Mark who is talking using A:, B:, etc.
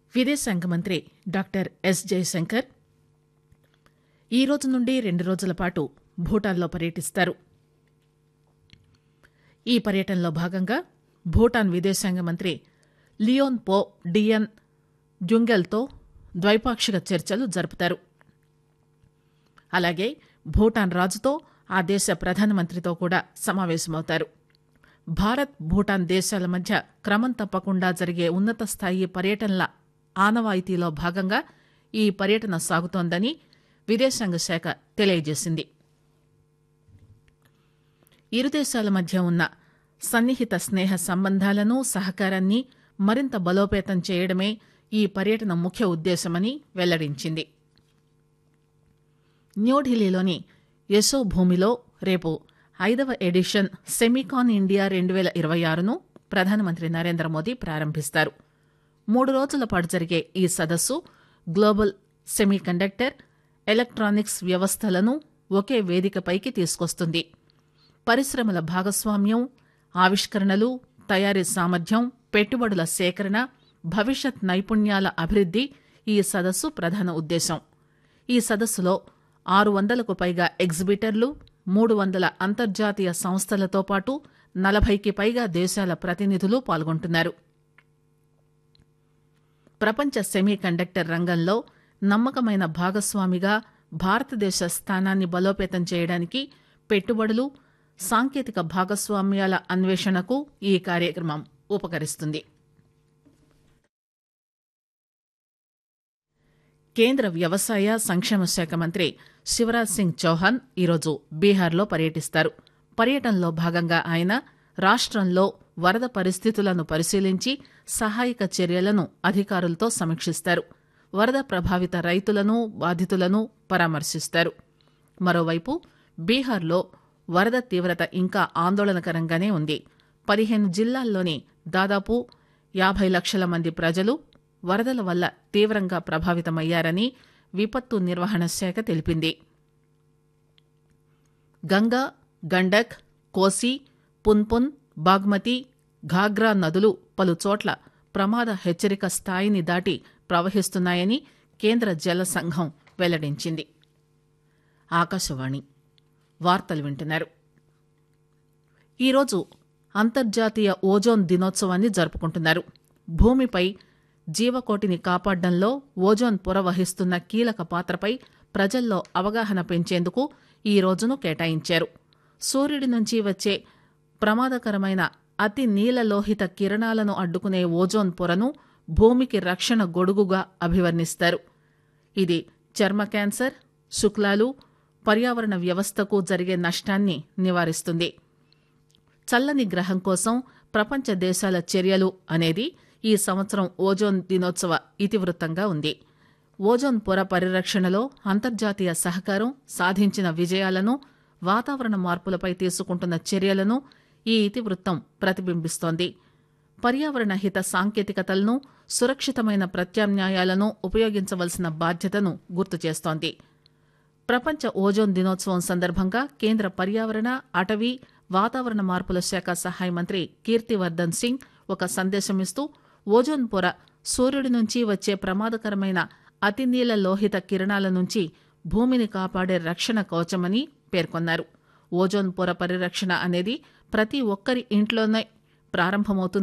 A: విదేశాంగ మంత్రి doctor yes Jayashankar ఈ రోజు నుండి రెండు రోజుల పాటు భూటాన్లో పర్యటిస్తారు ఈ పర్యటనలో భాగంగా భూటాన్ విదేశాంగ మంత్రి లియోన్ పో డియన్ జుంగెల్తో ద్వైపాక్షిక చర్చలు జరుపుతారు అలాగే భూటాన్ రాజుతో ఆ దేశ ప్రధానమంత్రితో కూడా సమావేశమవుతారు భారత్ భూటాన్ దేశాల మధ్య క్రమం తప్పకుండా జరిగే ఉన్నత స్థాయి పర్యటనల ఆనవాయితీలో భాగంగా ఈ పర్యటన సాగుతోందని విదేశాంగ శాఖ తెలియజేసింది ఇరు దేశాల మధ్య ఉన్న సన్నిహిత స్నేహ సంబంధాలను సహకారాన్ని మరింత బలోపేతం చేయడమే ఈ పర్యటన ముఖ్య ఉద్దేశమని వెల్లడించింది న్యూఢిల్లీలోని యశోభూమిలో రేపు ఐదవ ఎడిషన్ సెమికాన్ ఇండియా రెండు వేల ఇరవై ఆరును ప్రధానమంత్రి నరేంద్ర మోదీ ప్రారంభిస్తారు మూడు రోజుల పాటు జరిగే ఈ సదస్సు గ్లోబల్ సెమీకండక్టర్ ఎలక్ట్రానిక్స్ వ్యవస్థలను ఒకే వేదికపైకి తీసుకొస్తుంది పరిశ్రమల భాగస్వామ్యం ఆవిష్కరణలు తయారీ సామర్థ్యం పెట్టుబడుల సేకరణ భవిష్యత్ నైపుణ్యాల అభివృద్ది ఈ సదస్సు ప్రధాన ఉద్దేశం ఈ సదస్సులో ఆరు వందలకు పైగా ఎగ్జిబిటర్లు మూడు వందల అంతర్జాతీయ సంస్థలతో పాటు నలభైకి పైగా దేశాల ప్రతినిధులు పాల్గొంటున్నారు ప్రపంచ సెమీ కండక్టర్ రంగంలో నమ్మకమైన భాగస్వామిగా భారతదేశ స్థానాన్ని బలోపేతం చేయడానికి పెట్టుబడులు సాంకేతిక భాగస్వామ్యాల అన్వేషణకు ఈ కార్యక్రమం ఉపకరిస్తుంది కేంద్ర వ్యవసాయ సంక్షేమ శాఖ మంత్రి శివరాజ్ సింగ్ చౌహాన్ ఈరోజు బీహార్లో పర్యటిస్తారు పర్యటనలో భాగంగా ఆయన రాష్టంలో వరద పరిస్థితులను పరిశీలించి సహాయక చర్యలను అధికారులతో సమీక్షిస్తారు వరద ప్రభావిత రైతులను బాధితులను పరామర్శిస్తారు మరోవైపు బీహార్లో వరద తీవ్రత ఇంకా ఆందోళనకరంగానే ఉంది పదిహేను జిల్లాల్లోని దాదాపు యాభై లక్షల మంది ప్రజలు వరదల వల్ల తీవ్రంగా ప్రభావితమయ్యారని విపత్తు నిర్వహణ శాఖ తెలిపింది గంగా గండక్ కోసి పున్పున్ బాగ్మతి ఘాగ్రా నదులు పలు చోట్ల ప్రమాద హెచ్చరిక స్థాయిని దాటి ప్రవహిస్తున్నాయని కేంద్ర జల సంఘం వెల్లడించింది ఆకాశవాణి వార్తలు వింటున్నారు ఈరోజు అంతర్జాతీయ ఓజోన్ దినోత్సవాన్ని జరుపుకుంటున్నారు భూమిపై జీవకోటిని కాపాడడంలో ఓజోన్ పొర వహిస్తున్న కీలక పాత్రపై ప్రజల్లో అవగాహన పెంచేందుకు ఈ రోజును కేటాయించారు సూర్యుడి నుంచి వచ్చే ప్రమాదకరమైన అతి నీలలోహిత కిరణాలను అడ్డుకునే ఓజోన్ పొరను భూమికి రక్షణ గొడుగుగా అభివర్ణిస్తారు ఇది చర్మ క్యాన్సర్ శుక్లాలు పర్యావరణ వ్యవస్థకు జరిగే నష్టాన్ని నివారిస్తుంది చల్లని గ్రహం కోసం ప్రపంచ దేశాల చర్యలు అనేది ఈ సంవత్సరం ఓజోన్ దినోత్సవ ఇతివృత్తంగా ఉంది ఓజోన్ పొర పరిరక్షణలో అంతర్జాతీయ సహకారం సాధించిన విజయాలను వాతావరణ మార్పులపై తీసుకుంటున్న చర్యలను ఈ ఇతివృత్తం ప్రతిబింబిస్తోంది పర్యావరణ హిత సాంకేతికతలను సురక్షితమైన ప్రత్యామ్నాయాలను ఉపయోగించవలసిన బాధ్యతను గుర్తు చేస్తోంది ప్రపంచ ఓజోన్ దినోత్సవం సందర్భంగా కేంద్ర పర్యావరణ అటవీ వాతావరణ మార్పుల శాఖ సహాయ మంత్రి కీర్తివర్ధన్ సింగ్ ఒక సందేశమిస్తూ ఓజోన్ పొర సూర్యుడి నుంచి వచ్చే ప్రమాదకరమైన అతినీల లోహిత కిరణాల నుంచి భూమిని కాపాడే రక్షణ కవచమని పేర్కొన్నారు ఓజోన్ పొర పరిరక్షణ అనేది ప్రతి ఒక్కరి ఇంట్లోనే ప్రారంభమవుతుంది